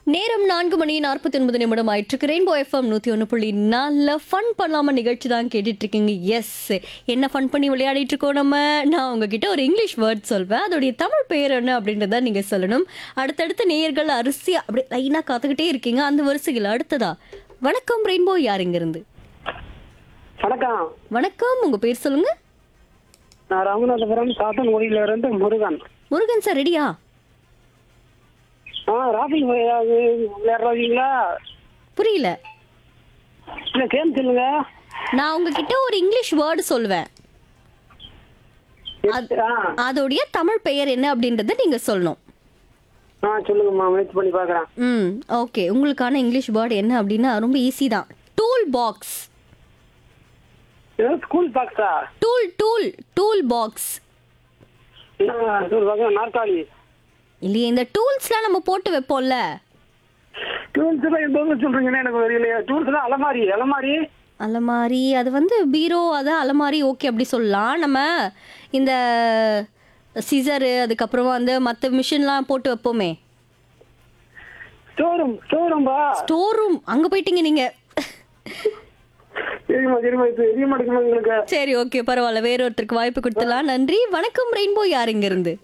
நேரம் நான்கு மணி நாற்பத்தி ஒன்பது நிமிடம் ஆயிட்டு ரெயின்போ எஃப்எம் நூத்தி ஒன்று புள்ளி நாலில் ஃபன் பண்ணாம நிகழ்ச்சி தான் கேட்டுட்டு இருக்கீங்க எஸ் என்ன ஃபன் பண்ணி விளையாடிட்டு இருக்கோம் நம்ம நான் உங்ககிட்ட ஒரு இங்கிலீஷ் வேர்ட் சொல்வேன் அதோடைய தமிழ் பெயர் என்ன அப்படின்றத நீங்க சொல்லணும் அடுத்தடுத்த நேயர்கள் அரிசி அப்படியே லைனா காத்துக்கிட்டே இருக்கீங்க அந்த வரிசையில் அடுத்ததா வணக்கம் ரெயின்போ யார் இங்க இருந்து வணக்கம் வணக்கம் உங்க பேர் சொல்லுங்க நான் ராமநாதபுரம் சாத்தன்குடியில இருந்து முருகன் முருகன் சார் ரெடியா ஆ ராபிள் விளையாடுறீங்களா புரியல இல்ல கேம் சொல்லுங்க நான் உங்ககிட்ட ஒரு இங்கிலீஷ் வேர்டு சொல்வேன் அது- ஆ அதோடைய தமிழ் பெயர் என்ன அப்படின்றத நீங்க சொல்லணும் ஆ சொல்லுங்கம்மா முயற்சி பண்ணி பார்க்குறேன் ம் ஓகே உங்களுக்கான இங்கிலீஷ் வேர்டு என்ன அப்படின்னா ரொம்ப ஈஸி தான் டூல் பாக்ஸ் ஏதோ ஸ்கூல் பாக்ஸா டூல் டூல் டூல் பாக்ஸ் சொல்லுவாங்க நாற்காலி இல்லையே இந்த டூல்ஸ்லாம் நம்ம போட்டு வைப்போம்ல டூல்ஸ் தான் எந்த சொல்றீங்கன்னு எனக்கு தெரியலையா டூல்ஸ் தான் அலமாரி அலமாரி அலமாரி அது வந்து பீரோ அது அலமாரி ஓகே அப்படி சொல்லலாம் நம்ம இந்த சிசரு அதுக்கப்புறமா வந்து மற்ற மிஷின்லாம் போட்டு வைப்போமே ஸ்டோரும் ஸ்டோரும்பா ஸ்டோர் ரூம் அங்கே போயிட்டீங்க நீங்கள் தெரியுமா தெரியுமா இப்போ தெரிய மாட்டேங்குமா உங்களுக்கு சரி ஓகே பரவாயில்ல வேற ஒருத்தருக்கு வாய்ப்பு கொடுத்துலாம் நன்றி வணக்கம் ரெயின்போ யார் இங்க இருந்து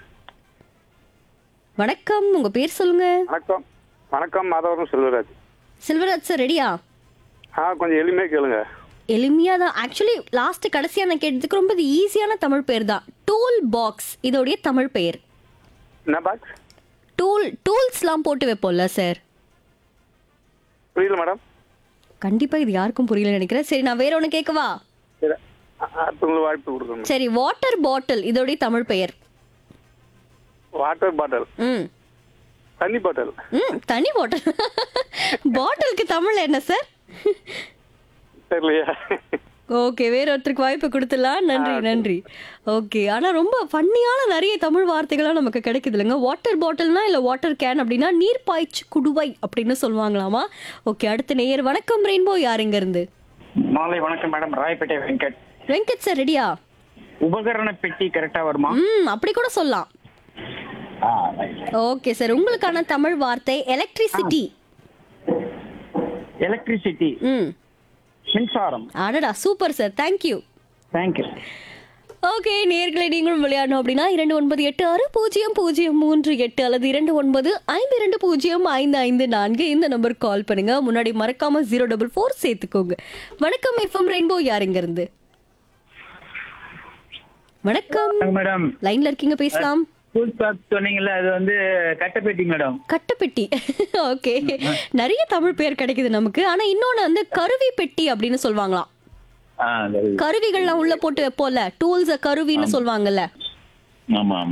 வணக்கம் உங்க பேர் சொல்லுங்க வணக்கம் வணக்கம் மாதவரம் செல்வராஜ் செல்வராஜ் சார் ரெடியா ஆ கொஞ்சம் எளிமையாக கேளுங்க எளிமையா தான் ஆக்சுவலி லாஸ்ட் கடைசியா நான் கேட்டதுக்கு ரொம்ப ஈஸியான தமிழ் பெயர் தான் டூல் பாக்ஸ் இதோடைய தமிழ் பெயர் என்ன பாக்ஸ் டூல் டூல்ஸ்லாம் போட்டு வைப்போம்ல சார் புரியல மேடம் கண்டிப்பா இது யாருக்கும் புரியல நினைக்கிறேன் சரி நான் வேற ஒன்று கேட்கவா சரி அ- அடுத்து உங்களுக்கு வாய்ப்பு கொடுக்கணும் சரி வாட்டர் பாட்டில் இதோடைய தமிழ் பெயர் வாட்டர் பாட்டில் ம் தண்ணி பாட்டில் ம் தனி பாட்டில் பாட்டிலுக்கு தமிழ் என்ன சார் தெரியலையா ஓகே வேற ஒருத்தருக்கு வாய்ப்பு கொடுத்துடலாம் நன்றி நன்றி ஓகே ஆனா ரொம்ப ஃபன்னியான நிறைய தமிழ் வார்த்தைகள்லாம் நமக்கு கிடைக்குது இல்லைங்க வாட்டர் பாட்டில்னா இல்ல வாட்டர் கேன் அப்படின்னா நீர் பாய்ச்சு குடுவை அப்படின்னு சொல்லுவாங்களாமா ஓகே அடுத்த நேயர் வணக்கம் ரெயின்போ யார் இங்க இருந்து மாலை வணக்கம் மேடம் ராயப்பேட்டை வெங்கட் வெங்கட் சார் ரெடியா உபகரண பெட்டி கரெக்டா வருமா ம் அப்படி கூட சொல்லலாம் ஓகே சார் உங்களுக்கான தமிழ் வார்த்தை எலக்ட்ரிசிட்டி எலக்ட்ரிசிட்டி ம் மின்சாரம் அடடா super sir thank you thank you okay நேர்களை நீங்களும் விளையாடணும் அப்படின்னா இரண்டு ஒன்பது எட்டு ஆறு பூஜ்ஜியம் பூஜ்ஜியம் மூன்று எட்டு அல்லது இரண்டு ஒன்பது ஐந்து இரண்டு பூஜ்ஜியம் ஐந்து ஐந்து நான்கு இந்த நம்பருக்கு கால் பண்ணுங்க முன்னாடி மறக்காம ஜீரோ டபுள் ஃபோர் சேர்த்துக்கோங்க வணக்கம் எஃப்எம் ரெயின்போ யார் இங்க இருந்து வணக்கம் மேடம் லைன்ல இருக்கீங்க பேசலாம் ஸ்கூல் பாக் சொன்னீங்கல்ல அது வந்து கட்டப்பெட்டி மேடம் கட்டுப்பெட்டி ஓகே நிறைய தமிழ் பேர் கிடைக்குது நமக்கு ஆனா இன்னொன்னு வந்து கருவி பெட்டி அப்படின்னு சொல்லுவாங்களாம் ஆ கருவிகள்லாம் உள்ள போட்டு வைப்போம்ல டூல்ஸ் கருவின்னு சொல்லுவாங்கல்ல ஆமா ஆமா